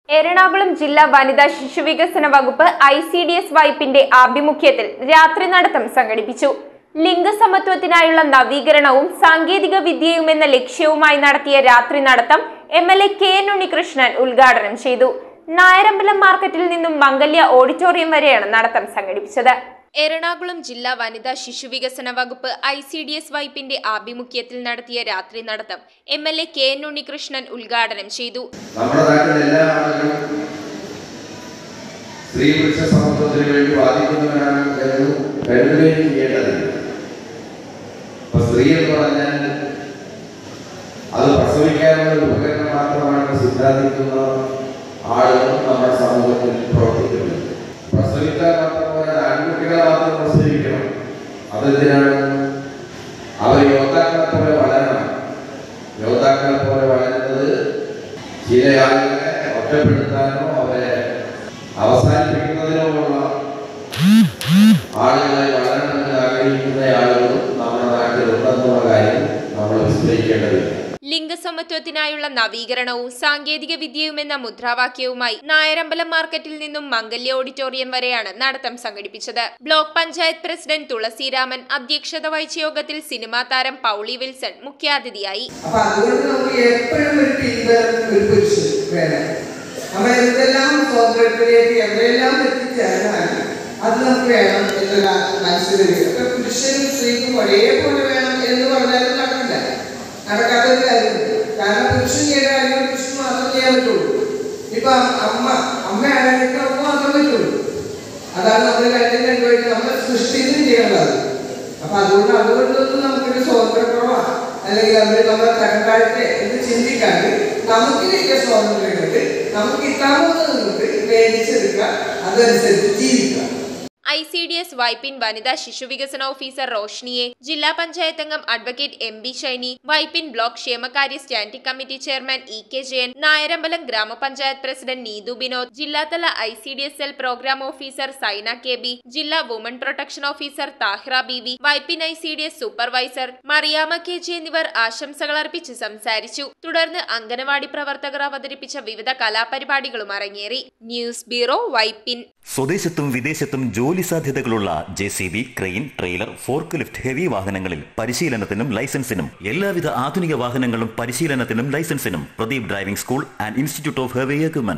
എറണാകുളം ജില്ലാ വനിതാ ശിശുവികസന വകുപ്പ് ഐ സി ഡി എസ് വായ്പിന്റെ ആഭിമുഖ്യത്തിൽ രാത്രി നടത്തം സംഘടിപ്പിച്ചു ലിംഗസമത്വത്തിനായുള്ള നവീകരണവും സാങ്കേതിക വിദ്യയും എന്ന ലക്ഷ്യവുമായി നടത്തിയ രാത്രി നടത്തം M L A K N Unnikrishnan ഉദ്ഘാടനം ചെയ്തു നായരമ്പലം മാർക്കറ്റിൽ നിന്നും മംഗല്യ ഓഡിറ്റോറിയം വരെയാണ് നടത്തം സംഘടിപ്പിച്ചത് എറണാകുളം ജില്ലാ വനിതാ ശിശുവികസന വകുപ്പ് ഐ സി ഡി എസ് വൈപ്പിന്റെ ആഭിമുഖ്യത്തിൽ നടത്തിയ രാത്രി നടത്തം M L A K N Unnikrishnan ഉദ്ഘാടനം ചെയ്തു നമ്മുടെ നാട്ടിലെ എല്ലാ ആളുകളും സ്ത്രീ പുരുഷ സമത്വത്തിന് വേണ്ടി വാദിക്കുന്നവരാണ് എന്ന് കരുതുകയും ചെയ്യേണ്ടതില്ല അപ്പൊ സ്ത്രീ എന്ന് പറഞ്ഞാൽ അത് പ്രസവിക്കാനുള്ള ഒരു ഉപകരണം മാത്രമാണെന്ന് സിദ്ധാന്തിക്കുന്ന ആളുകളും നമ്മുടെ സമൂഹത്തിൽ പ്രവർത്തിക്കുന്നുണ്ട് പ്രസവിച്ചാൽ മാത്രം പോരാ ആൺകുട്ടികളെ മാത്രം പ്രസവിക്കണം അതെന്തിനാണ് അവർ യോദ്ധാക്കളെ പോലെ വളരണം യോദ്ധാക്കളെ പോലെ വളരുന്നത് ചില ആളുകളെ ഒറ്റപ്പെടുത്താനോ അവരെ അവസാനിപ്പിക്കുന്നതിനോ ഉള്ള ആളുകളെ വളരണമെന്ന് ആഗ്രഹിക്കുന്ന ആളുകളും നമ്മുടെ നാട്ടിലുണ്ടെന്നുള്ള കാര്യം നമ്മൾ വിസ്മരിക്കേണ്ടതില്ല ലിംഗസമത്വത്തിനായുള്ള നവീകരണവും സാങ്കേതിക വിദ്യയും എന്ന മുദ്രാവാക്യവുമായി നായരമ്പലം മാർക്കറ്റിൽ നിന്നും മംഗല്യ ഓഡിറ്റോറിയം വരെയാണ് നടത്തം സംഘടിപ്പിച്ചത് ബ്ലോക്ക് പഞ്ചായത്ത് പ്രസിഡന്റ് തുളസിരാമൻ അധ്യക്ഷത വഹിച്ച യോഗത്തിൽ സിനിമാ താരം പൗളി വിൽസൺ മുഖ്യാതിഥിയായി അപ്പൊ അതുകൊണ്ട് നമുക്ക് എപ്പോഴും ഒരു പിൻബലം ഒരു പുരുഷൻ വേണം നമ്മൾ എന്തെല്ലാം സ്വാതന്ത്ര്യത്തിലേക്ക് എവിടെയെല്ലാം എത്തിച്ചേർന്നാൽ അത് നമുക്ക് വേണം എന്നുള്ള മനസ്സിൽ വരിക അപ്പൊ പുരുഷനും സ്ത്രീക്കും ഒരേപോലെ വേണം എന്ന് പറഞ്ഞാലും നടക്കില്ല നടക്കാത്ത ഒരു കാര്യമുണ്ട് കാരണം പുരുഷൻ ചെയ്യേണ്ട കാര്യങ്ങൾ പുരുഷൻ മാത്രം ചെയ്യാൻ പറ്റുള്ളൂ ഇപ്പൊ അമ്മ അമ്മയാണെങ്കിൽ അമ്മ മാത്രം പറ്റുള്ളൂ അതാണ് നമ്മൾ രണ്ടും രണ്ടുമായിട്ട് നമ്മൾ സൃഷ്ടിച്ചും ചെയ്യേണ്ടത് അപ്പൊ അതുകൊണ്ട് അതുകൊണ്ടൊന്നും നമുക്കൊരു സ്വാതന്ത്ര്യക്കുറവാ അല്ലെങ്കിൽ അവർ നമ്മളെ തരക്കാലത്തെ എന്ന് ചിന്തിക്കാണ്ട് നമുക്ക് കിട്ടിയ സ്വാതന്ത്ര്യങ്ങൾക്ക് നമുക്ക് കിട്ടാവുന്നത് നമുക്ക് മേടിച്ചെടുക്കുക അതനുസരിച്ച് ജീവിക്കുക I C D S Vypin വനിതാ ശിശുവികസന ഓഫീസർ റോഷ്നിയെ ജില്ലാ പഞ്ചായത്ത് അംഗം advocate M B Shiny Vypin block ക്ഷേമകാര്യ standing committee chairman E K Jayan Nayarambalam ഗ്രാമപഞ്ചായത്ത് പ്രസിഡന്റ് നീതു ബിനോദ് ജില്ലാതല I C D S L programme officer Saina K B ജില്ലാ woman protection officer Thahira B V Vypin I C D S supervisor Mariyama K G എന്നിവർ ആശംസകൾ അർപ്പിച്ച് സംസാരിച്ചു തുടർന്ന് അംഗനവാടി പ്രവർത്തകർ അവതരിപ്പിച്ച വിവിധ കലാപരിപാടികളും അരങ്ങേറി ന്യൂസ് ബ്യൂറോ വൈപ്പിൻ സ്വദേശത്തും വിദേശത്തും ജോലി സാധ്യതകളുള്ള J C B crane trailer forklift heavy വാഹനങ്ങളിൽ പരിശീലനത്തിനും ലൈസൻസിനും എല്ലാവിധ ആധുനിക വാഹനങ്ങളും പരിശീലനത്തിനും ലൈസൻസിനും Pradeep driving school and institute of heavy equipment